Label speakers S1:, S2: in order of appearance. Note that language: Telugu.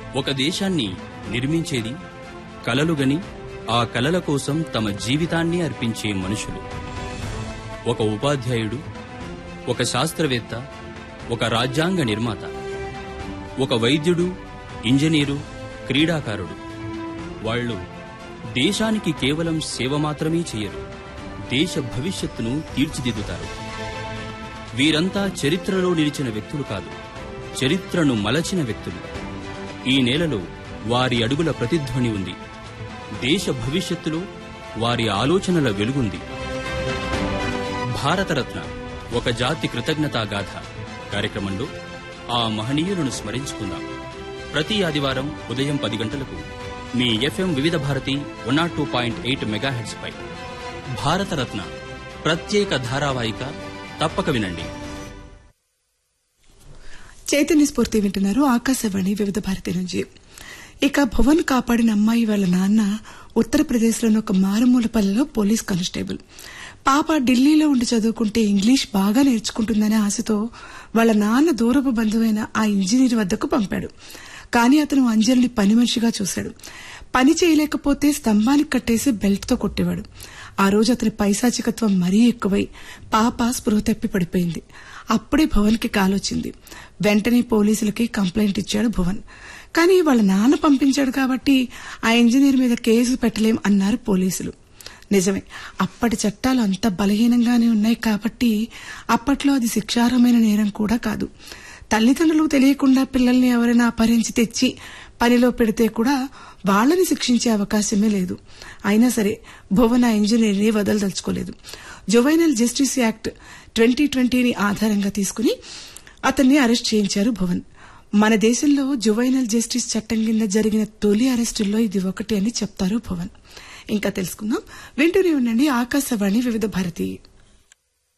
S1: ఒక దేశాన్ని నిర్మించేది కలలుగని ఆ కలల కోసం తమ జీవితాన్ని అర్పించే మనుషులు ఒక ఉపాధ్యాయుడు ఒక శాస్త్రవేత్త ఒక రాజ్యాంగ నిర్మాత ఒక వైద్యుడు ఇంజనీరు క్రీడాకారుడు వాళ్ళు దేశానికి కేవలం సేవ మాత్రమే చేయరు దేశ భవిష్యత్తును తీర్చిదిద్దుతారు వీరంతా చరిత్రలో నిలిచిన వ్యక్తులు కాదు చరిత్రను మలచిన వ్యక్తులు ఈ నేలలో వారి అడుగుల ప్రతిధ్వని ఉంది దేశ భవిష్యత్తులో వారి ఆలోచనల వెలుగుంది భారతరత్న ఒక జాతి కృతజ్ఞతా గాథ కార్యక్రమంలో ఆ మహనీయులను స్మరించుకుందాం ప్రతి ఆదివారం ఉదయం పది గంటలకు మీ FM Vividh Bharati one nought two point eight megahertz పై భారతరత్న ప్రత్యేక ధారావాహిక తప్పక వినండి
S2: చైతన్య స్ఫూర్తి వింటున్నారు ఆకాశవాణి వివిధ భారతి నుంచి ఇక భువన్ కాపాడిన అమ్మాయి వాళ్ళ నాన్న ఉత్తరప్రదేశ్లోని ఒక మారుమూల పల్లెలో పోలీస్ కానిస్టేబుల్ పాప ఢిల్లీలో ఉండి చదువుకుంటే ఇంగ్లీష్ బాగా నేర్చుకుంటుందనే ఆశతో వాళ్ళ నాన్న దూరపు బంధువైన ఆ ఇంజనీర్ వద్దకు పంపాడు కానీ అతను అంజలిని పని మనిషిగా చూశాడు పని చేయలేకపోతే స్తంభానికి కట్టేసి బెల్ట్తో కొట్టేవాడు ఆ రోజు అతని పైశాచికత్వం మరీ ఎక్కువై పాప స్పృహ తప్పి పడిపోయింది అప్పుడే భువన్కి కాలొచ్చింది వెంటనే పోలీసులకి కంప్లైంట్ ఇచ్చాడు భువన్ కానీ వాళ్ళ నాన్న పంపించాడు కాబట్టి ఆ ఇంజనీర్ మీద కేసు పెట్టలేం అన్నారు పోలీసులు నిజమే అప్పటి చట్టాలు అంత బలహీనంగానే ఉన్నాయి కాబట్టి అప్పట్లో అది శిక్షార్హమైన నేరం కూడా కాదు తల్లిదండ్రులకు తెలియకుండా పిల్లల్ని ఎవరైనా అపహరించి తెచ్చి పనిలో పెడితే కూడా వాళ్ళని శిక్షించే అవకాశమే లేదు అయినా సరే భువన ఇంజనీర్ని వదలదలుచుకోలేదు జువైనల్ జస్టిస్ యాక్ట్ ట్వంటీ ట్వంటీని ఆధారంగా తీసుకుని అతన్ని అరెస్ట్ చేయించారు భువన్ మన దేశంలో జువైనల్ జస్టిస్ చట్టం కింద జరిగిన తొలి అరెస్టుల్లో ఇది ఒకటి అని చెప్తారు భువన్ ఇంకా తెలుసుకుందాం వింటూనే ఉండండి ఆకాశవాణి వివిధ భారతి